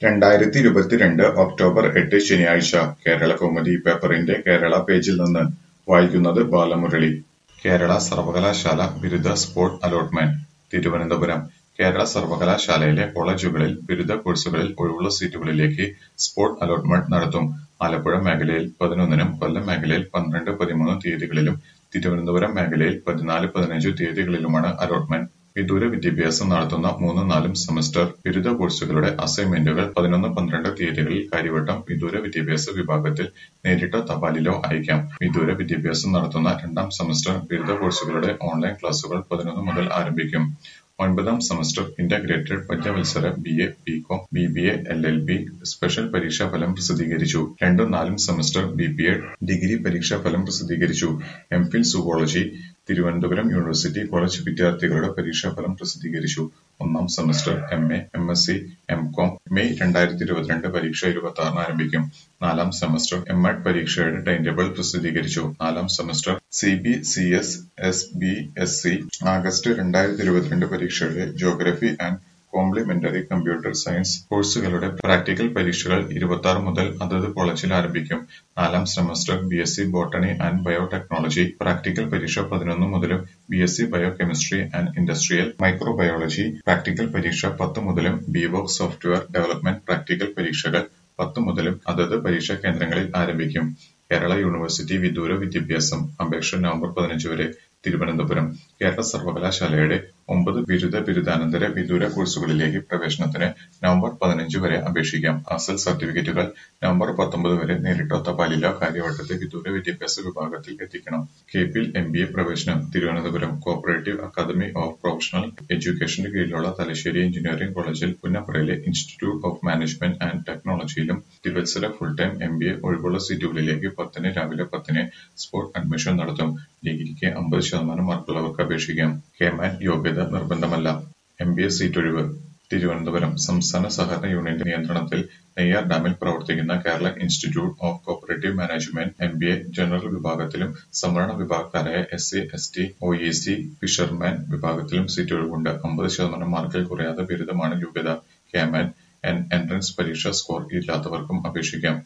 രണ്ടായിരത്തി ഇരുപത്തിരണ്ട് ഒക്ടോബർ എട്ട് ശനിയാഴ്ച കേരളകൗമുദി പേപ്പറിന്റെ കേരള പേജിൽ നിന്ന് വായിക്കുന്നത് ബാലമുരളി കേരള സർവകലാശാല ബിരുദ സ്പോട്ട് അലോട്ട്മെന്റ് തിരുവനന്തപുരം കേരള സർവകലാശാലയിലെ കോളേജുകളിൽ ബിരുദ കോഴ്സുകളിൽ ഒഴിവുള്ള സീറ്റുകളിലേക്ക് സ്പോട്ട് അലോട്ട്മെന്റ് നടത്തും ആലപ്പുഴ മേഖലയിൽ പതിനൊന്നിനും കൊല്ലം മേഖലയിൽ പന്ത്രണ്ട് പതിമൂന്ന് തീയതികളിലും തിരുവനന്തപുരം മേഖലയിൽ പതിനാല് പതിനഞ്ച് തീയതികളിലുമാണ് അലോട്ട്മെന്റ് വിദൂര വിദ്യാഭ്യാസം നടത്തുന്ന മൂന്നും നാലും സെമസ്റ്റർ ബിരുദ കോഴ്സുകളുടെ അസൈൻമെന്റുകൾ പതിനൊന്ന് പന്ത്രണ്ട് തീയതികളിൽ കാര്യവട്ടം വിദൂര വിദ്യാഭ്യാസ വിഭാഗത്തിൽ നേരിട്ടോ തപാലിലോ അയക്കാം വിദൂര വിദ്യാഭ്യാസം നടത്തുന്ന രണ്ടാം സെമസ്റ്റർ ബിരുദ കോഴ്സുകളുടെ ഓൺലൈൻ ക്ലാസുകൾ പതിനൊന്ന് മുതൽ ആരംഭിക്കും ഒൻപതാം സെമസ്റ്റർ ഇന്റഗ്രേറ്റഡ് പഞ്ചവത്സര B A B Com B B A L L B special പരീക്ഷാ ഫലം പ്രസിദ്ധീകരിച്ചു രണ്ടും നാലും semester B P Ed degree പരീക്ഷാ ഫലം പ്രസിദ്ധീകരിച്ചു M Phil zoology Thiruvananthapuram university college വിദ്യാർത്ഥികളുടെ പരീക്ഷാഫലം പ്രസിദ്ധീകരിച്ചു ഒന്നാം semester M A M S C M Com May രണ്ടായിരത്തി ഇരുപത്തിരണ്ട് പരീക്ഷ ഇരുപത്തി ആറിന് ആരംഭിക്കും നാലാം സെമസ്റ്റർ എം എഡ് പരീക്ഷയുടെ ടൈം ടേബിൾ പ്രസിദ്ധീകരിച്ചു നാലാം semester C B C S S B S C August രണ്ടായിരത്തി ഇരുപത്തിരണ്ട് പരീക്ഷയുടെ geography and complementary computer science കോഴ്സുകളുടെ പ്രാക്ടിക്കൽ പരീക്ഷകൾ ഇരുപത്തി ആറ് മുതൽ അതത് കോളേജിൽ ആരംഭിക്കും നാലാം semester B S C botany and biotechnology practical പരീക്ഷ പതിനൊന്ന് മുതലും B S C biochemistry and industrial microbiology practical പരീക്ഷ പത്ത് മുതലും ബിവോക് സോഫ്റ്റ്വെയർ ഡെവലപ്മെന്റ് പ്രാക്ടിക്കൽ പരീക്ഷകൾ പത്ത് മുതലും അതത് പരീക്ഷാ കേന്ദ്രങ്ങളിൽ ആരംഭിക്കും കേരള യൂണിവേഴ്സിറ്റി വിദൂര വിദ്യാഭ്യാസം അപേക്ഷ നവംബർ പതിനഞ്ച് വരെ തിരുവനന്തപുരം കേരള സർവകലാശാലയുടെ ഒമ്പത് ബിരുദ ബിരുദാനന്തര വിദൂര കോഴ്സുകളിലേക്ക് പ്രവേശനത്തിന് നവംബർ പതിനഞ്ച് വരെ അപേക്ഷിക്കാം അസൽ സർട്ടിഫിക്കറ്റുകൾ നവംബർ പത്തൊമ്പത് വരെ നേരിട്ടോ തപാലിലോ കാര്യവട്ടത്തെ വിദൂര വിദ്യാഭ്യാസ വിഭാഗത്തിൽ എത്തിക്കണം കെ പിയിൽ എം ബി എ പ്രവേശനം Thiruvananthapuram cooperative academy of professional എഡ്യൂക്കേഷന് കീഴിലുള്ള തലശ്ശേരി എഞ്ചിനീയറിംഗ് കോളേജിൽ പുന്നപ്പുറയിലെ ഇൻസ്റ്റിറ്റ്യൂട്ട് ഓഫ് മാനേജ്മെന്റ് ആൻഡ് ടെക്നോളജിയിലും ദ്വിവത്സര full time M B A ഒഴിവുള്ള സീറ്റുകളിലേക്ക് പത്തിന് രാവിലെ പത്തിന് സ്പോട്ട് അഡ്മിഷൻ നടത്തും ഡിഗ്രിക്ക് അമ്പത് ശതമാനം മാർക്കുള്ളവർക്ക് അപേക്ഷിക്കാം കേമാൻ യോഗ്യത നിർബന്ധമല്ല എം ബി എ സീറ്റ് ഒഴിവ് തിരുവനന്തപുരം സംസ്ഥാന സഹകരണ യൂണിയന്റെ നിയന്ത്രണത്തിൽ നെയ്യാർ ഡാമിൽ പ്രവർത്തിക്കുന്ന Kerala institute of cooperative management M B A general വിഭാഗത്തിലും സംവരണ വിഭാഗക്കാരായ S C S T O E C fisherman വിഭാഗത്തിലും സീറ്റ് ഒഴിവുണ്ട് അമ്പത് ശതമാനം മാർക്കിൽ കുറയാതെ ബിരുദമാണ് യോഗ്യത കേമാൻ എൻട്രൻസ് പരീക്ഷ സ്കോർ ഇല്ലാത്തവർക്കും അപേക്ഷിക്കാം